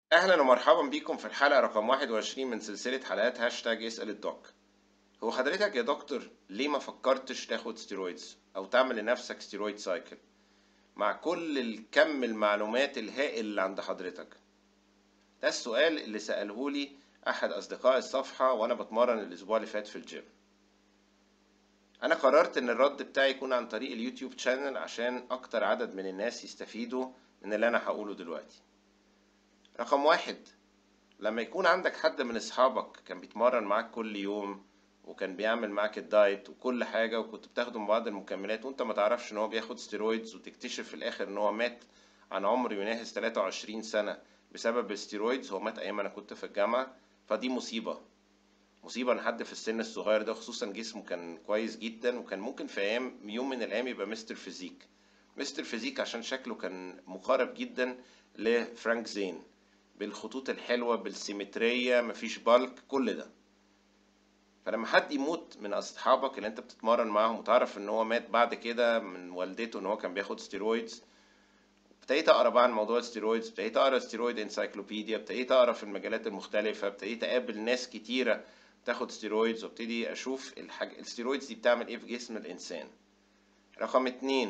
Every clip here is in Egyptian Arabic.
أهلا ومرحبا بيكم في الحلقة رقم 21 من سلسلة حلقات هاشتاج اسأل الدوك هو حضرتك يا دكتور ليه ما فكرتش تاخد ستيرويدز أو تعمل لنفسك ستيرويد سايكل مع كل الكم المعلومات الهائل اللي عند حضرتك ده السؤال اللي سألهولي أحد أصدقاء الصفحة وأنا بتمرن الأسبوع اللي فات في الجيم أنا قررت إن الرد بتاعي يكون عن طريق اليوتيوب شانل عشان أكتر عدد من الناس يستفيدوا من اللي أنا هقوله دلوقتي رقم واحد لما يكون عندك حد من اصحابك كان بيتمرن معاك كل يوم وكان بيعمل معاك الدايت وكل حاجة وكنت بتاخده من بعض المكملات وانت ما تعرفش ان هو بياخد ستيرويدز وتكتشف في الاخر ان هو مات عن عمر يناهز 23 سنة بسبب الستيرويدز هو مات ايام انا كنت في الجامعة فدي مصيبة مصيبة ان حد في السن الصغير ده خصوصا جسمه كان كويس جدا وكان ممكن في ايام يوم من الايام يبقى مستر فيزيك مستر فيزيك عشان شكله كان مقارب جدا لفرانك زين بالخطوط الحلوة بالسيمترية مفيش بالك كل ده فلما حد يموت من اصحابك اللي انت بتتمرن معاهم وتعرف ان هو مات بعد كده من والدته ان هو كان بياخد ستيرويدز ابتديت اقرا بقى عن موضوع الستيرويدز ابتديت اقرا ستيرويد انسايكلوبيديا ابتديت اقرا في المجالات المختلفة ابتديت اقابل ناس كتيرة بتاخد ستيرويدز وابتدي اشوف الحاج... الستيرويدز دي بتعمل ايه في جسم الانسان رقم اتنين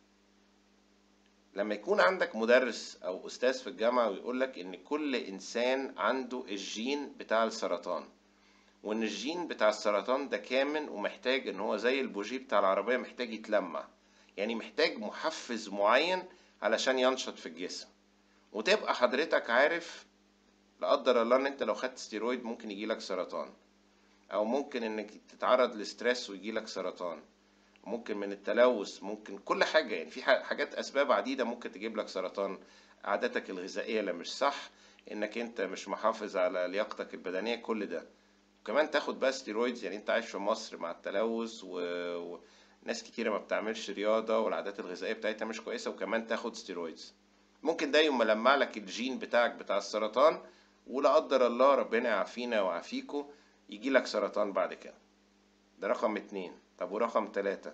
لما يكون عندك مدرس او استاذ في الجامعة ويقول لك ان كل انسان عنده الجين بتاع السرطان وان الجين بتاع السرطان ده كامن ومحتاج ان هو زي البوجي بتاع العربية محتاج يتلمع يعني محتاج محفز معين علشان ينشط في الجسم وتبقى حضرتك عارف لا قدر الله ان انت لو خدت ستيرويد ممكن يجيلك سرطان او ممكن انك تتعرض لستريس ويجيلك سرطان ممكن من التلوث ممكن كل حاجة يعني في حاجات أسباب عديدة ممكن تجيب لك سرطان عاداتك الغذائية اللي مش صح إنك أنت مش محافظ على لياقتك البدنية كل ده وكمان تاخد بقى ستيرويدز يعني أنت عايش في مصر مع التلوث و... و... ناس كتيرة ما بتعملش رياضة والعادات الغذائية بتاعتها مش كويسة وكمان تاخد ستيرويدز ممكن ده يوم ملمع لك الجين بتاعك بتاع السرطان ولا قدر الله ربنا يعافينا ويعافيكوا يجيلك سرطان بعد كده ده رقم اتنين طب ورقم تلاتة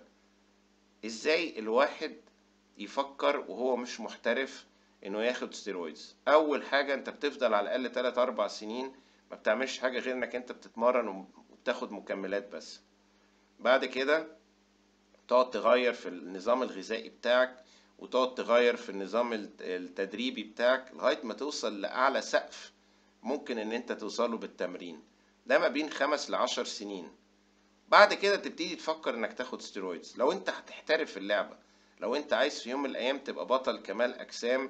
ازاي الواحد يفكر وهو مش محترف انه ياخد ستيرويدز اول حاجة انت بتفضل على الاقل 3 4 سنين ما بتعملش حاجة غير انك انت بتتمرن وبتاخد مكملات بس بعد كده تقعد تغير في النظام الغذائي بتاعك وتقعد تغير في النظام التدريبي بتاعك لغاية ما توصل لأعلى سقف ممكن ان انت توصله بالتمرين ده ما بين خمس لعشر سنين بعد كده تبتدي تفكر انك تاخد ستيرويدز لو انت هتحترف في اللعبة لو انت عايز في يوم من الايام تبقى بطل كمال اجسام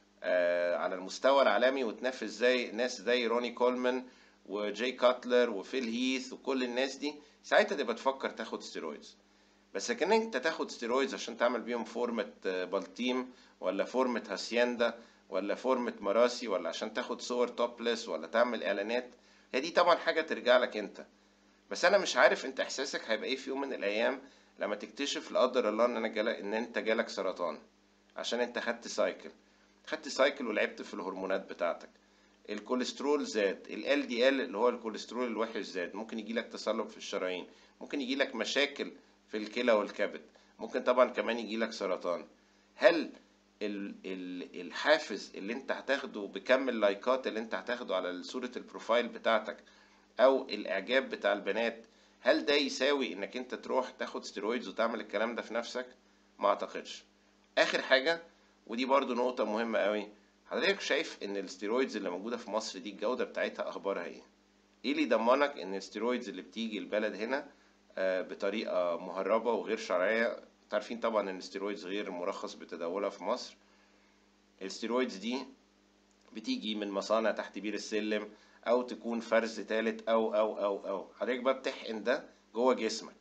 آه على المستوى العالمي وتنافس زي ناس زي روني كولمان وجاي كاتلر وفيل هيث وكل الناس دي ساعتها تبقى تفكر تاخد ستيرويدز بس لكن انت تاخد ستيرويدز عشان تعمل بيهم فورمة بلطيم ولا فورمة هاسيندا ولا فورمة مراسي ولا عشان تاخد صور توبلس ولا تعمل اعلانات هي دي طبعا حاجة ترجع لك انت بس انا مش عارف انت احساسك هيبقى ايه في يوم من الايام لما تكتشف لا قدر الله ان انا جالك ان انت جالك سرطان عشان انت خدت سايكل خدت سايكل ولعبت في الهرمونات بتاعتك الكوليسترول زاد ال دي ال اللي هو الكوليسترول الوحش زاد ممكن يجيلك تصلب في الشرايين ممكن يجيلك مشاكل في الكلى والكبد ممكن طبعا كمان يجيلك سرطان هل ال ال الحافز اللي انت هتاخده بكم اللايكات اللي انت هتاخده على صورة البروفايل بتاعتك او الاعجاب بتاع البنات هل ده يساوي انك انت تروح تاخد ستيرويدز وتعمل الكلام ده في نفسك ما اعتقدش اخر حاجة ودي برضو نقطة مهمة قوي حضرتك شايف ان الستيرويدز اللي موجودة في مصر دي الجودة بتاعتها اخبارها ايه ايه اللي يضمنك ان الستيرويدز اللي بتيجي البلد هنا بطريقة مهربة وغير شرعية عارفين طبعا ان الستيرويدز غير مرخص بتداولها في مصر الستيرويدز دي بتيجي من مصانع تحت بير السلم او تكون فرز تالت او او او او حضرتك بقى بتحقن ده جوه جسمك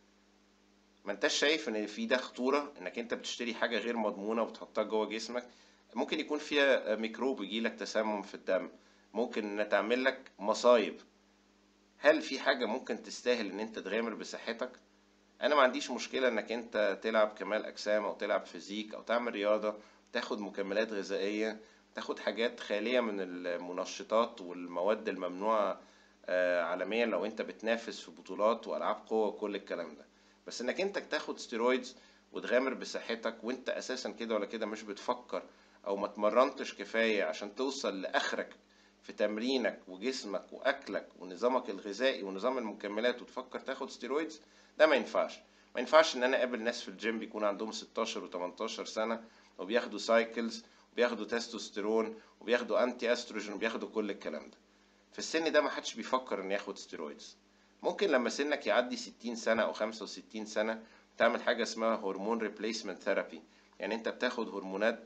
ما انتش شايف ان في ده خطورة انك انت بتشتري حاجة غير مضمونة وتحطها جوه جسمك ممكن يكون فيها ميكروب يجيلك تسمم في الدم ممكن تعمل لك مصايب هل في حاجة ممكن تستاهل ان انت تغامر بصحتك انا ما عنديش مشكلة انك انت تلعب كمال اجسام او تلعب فيزيك او تعمل رياضة تاخد مكملات غذائية تاخد حاجات خالية من المنشطات والمواد الممنوعة عالميا لو انت بتنافس في بطولات والعاب قوة وكل الكلام ده بس انك انت تاخد ستيرويدز وتغامر بصحتك وانت اساسا كده ولا كده مش بتفكر او ما اتمرنتش كفاية عشان توصل لاخرك في تمرينك وجسمك واكلك ونظامك الغذائي ونظام المكملات وتفكر تاخد ستيرويدز ده ما ينفعش ما ينفعش ان انا اقابل ناس في الجيم بيكون عندهم 16 و18 سنة وبياخدوا سايكلز وبياخدوا تستوستيرون وبياخدوا انتي استروجين وبياخدوا كل الكلام ده في السن ده ما حدش بيفكر ان ياخد ستيرويدز ممكن لما سنك يعدي 60 سنة او 65 سنة تعمل حاجة اسمها هرمون ريبليسمنت ثيرابي يعني انت بتاخد هرمونات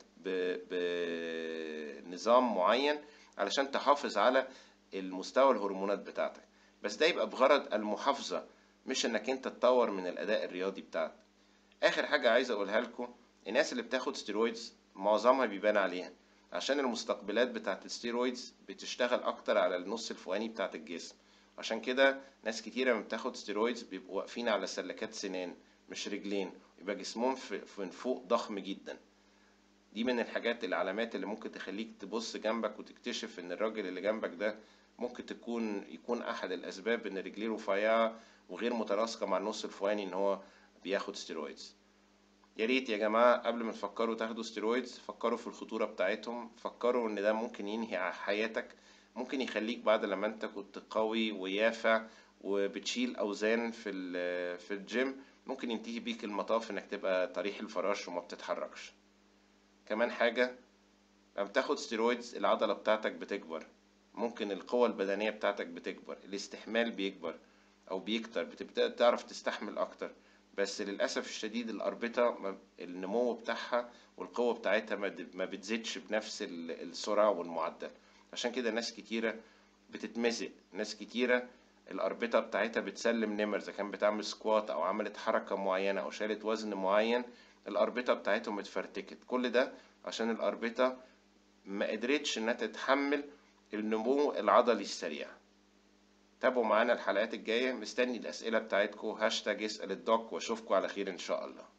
بنظام معين علشان تحافظ على المستوى الهرمونات بتاعتك بس ده يبقى بغرض المحافظة مش انك انت تطور من الاداء الرياضي بتاعك اخر حاجة عايز اقولها لكم الناس اللي بتاخد ستيرويدز معظمها بيبان عليها عشان المستقبلات بتاعت الستيرويدز بتشتغل اكتر على النص الفوقاني بتاعت الجسم عشان كده ناس كتيرة لما بتاخد ستيرويدز بيبقوا واقفين على سلكات سنان مش رجلين يبقى جسمهم في من فوق ضخم جدا دي من الحاجات العلامات اللي ممكن تخليك تبص جنبك وتكتشف ان الراجل اللي جنبك ده ممكن تكون يكون احد الاسباب ان رجليه رفيعة وغير متناسقة مع النص الفوقاني ان هو بياخد ستيرويدز يا ريت يا جماعة قبل ما تفكروا تاخدوا ستيرويدز فكروا في الخطورة بتاعتهم فكروا ان ده ممكن ينهي حياتك ممكن يخليك بعد لما انت كنت قوي ويافع وبتشيل اوزان في في الجيم ممكن ينتهي بيك المطاف انك تبقى طريح الفراش وما بتتحركش كمان حاجة لما بتاخد ستيرويدز العضلة بتاعتك بتكبر ممكن القوة البدنية بتاعتك بتكبر الاستحمال بيكبر او بيكتر بتبدأ تعرف تستحمل اكتر بس للأسف الشديد الأربطة النمو بتاعها والقوة بتاعتها ما بتزيدش بنفس السرعة والمعدل عشان كده ناس كتيرة بتتمزق ناس كتيرة الأربطة بتاعتها بتسلم نمر إذا كان بتعمل سكوات أو عملت حركة معينة أو شالت وزن معين الأربطة بتاعتهم اتفرتكت كل ده عشان الأربطة ما قدرتش إنها تتحمل النمو العضلي السريع تابعوا معانا الحلقات الجاية مستني الأسئلة بتاعتكم هاشتاج اسأل الدوك واشوفكم على خير إن شاء الله